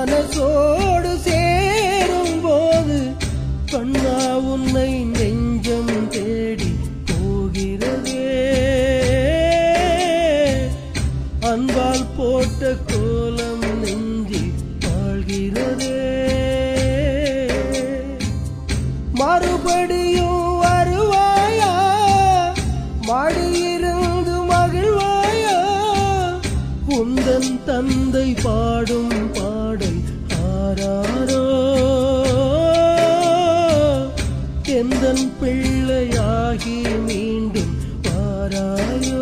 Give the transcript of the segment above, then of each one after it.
மனசோடு சேரும் போது கண்ணா உன்னை நெஞ்சம் தேடி போகிறதே அன்பால் போட்ட கோலம் நெஞ்சி வாழ்கிறதே மறுபடியும் வருவாயா மடியிருந்து மகிழ்வாயா உந்தன் தந்தை பாடும் பாடல் ஆராரோ எந்தன் பிள்ளையாகி மீண்டும் வாராயோ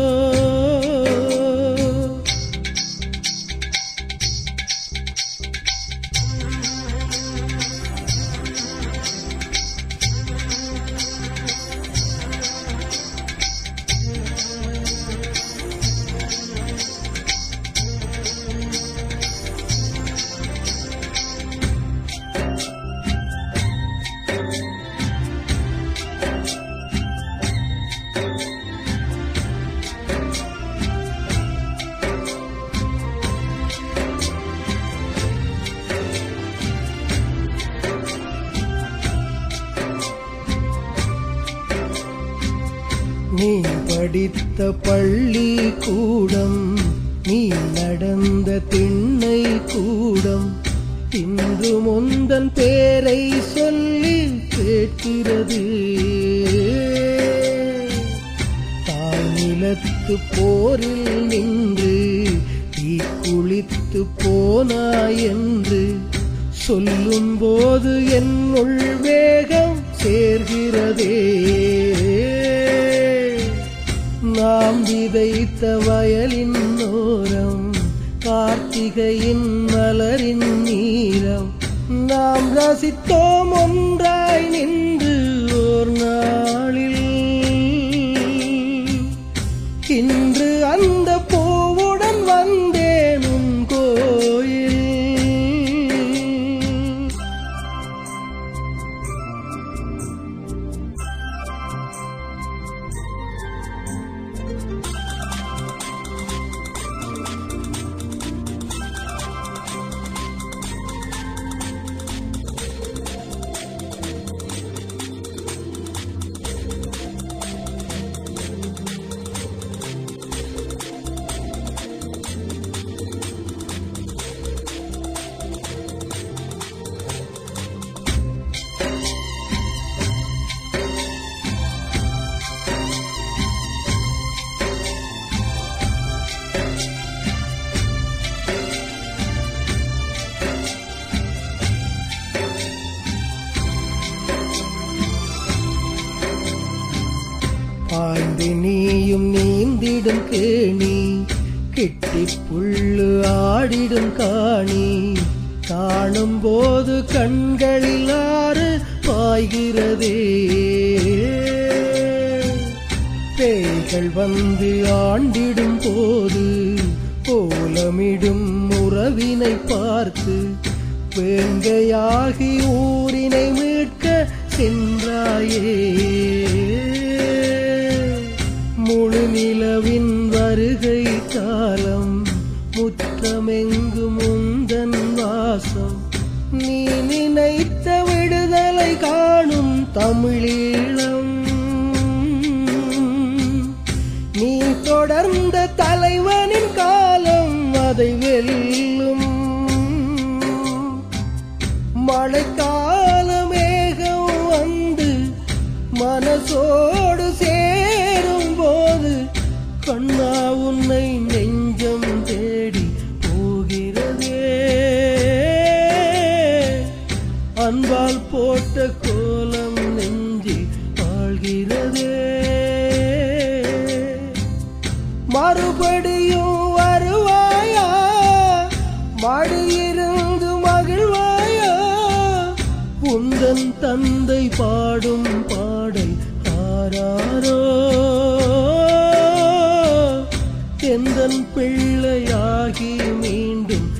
நீ படித்த பள்ளி கூடம் நீ நடந்த திண்ணை கூடம் இன்று முந்தன் பேரை சொல்லி கேட்கிறது தாய் நிலத்து போரில் நின்று தீ குளித்து போனாய் என்று சொல்லும் போது என்னுள் வேகம் சேர்கிறதே நாம் விதைத்த வயலின் ஓரம் கார்த்திகையின் மலரின் நீரம் நாம் ரசித்தோம் ஒன்றாய் நின்று ஓர் நாளில் இன்று அந்த பூவுடன் வந்தேன் உன் கோயில் பாய்ந்து நீயும் நீந்திடும் கேணி கெட்டி புல்லு ஆடிடும் காணி காணும் போது கண்களில் ஆறு பாய்கிறதே பேய்கள் வந்து ஆண்டிடும் போது கோலமிடும் உறவினை பார்த்து வேங்கையாகி ஊரினை மீட்க சென்றாயே முழு நிலவின் வருகை காலம் முற்றமெங்கும் உந்தன் வாசம் நீ நினைத்த விடுதலை காணும் தமிழீழம் நீ தொடர்ந்த தலைவனின் காலம் அதை வெல்லும் மழைக்கால மேகம் வந்து மனசோடு சேரும் போது கண்ணா உன்னை நெஞ்சம் தேடி போகிறதே அன்பால் போட்ட கோலம் நெஞ்சி வாழ்கிறதே மறுபடியும் வருவாயா மடியிருந்து மகிழ்வாயா உந்தன் தந்தை பாடும் பாடல் ஆராரோ எந்தன் பிள்ளையாகி மீண்டும்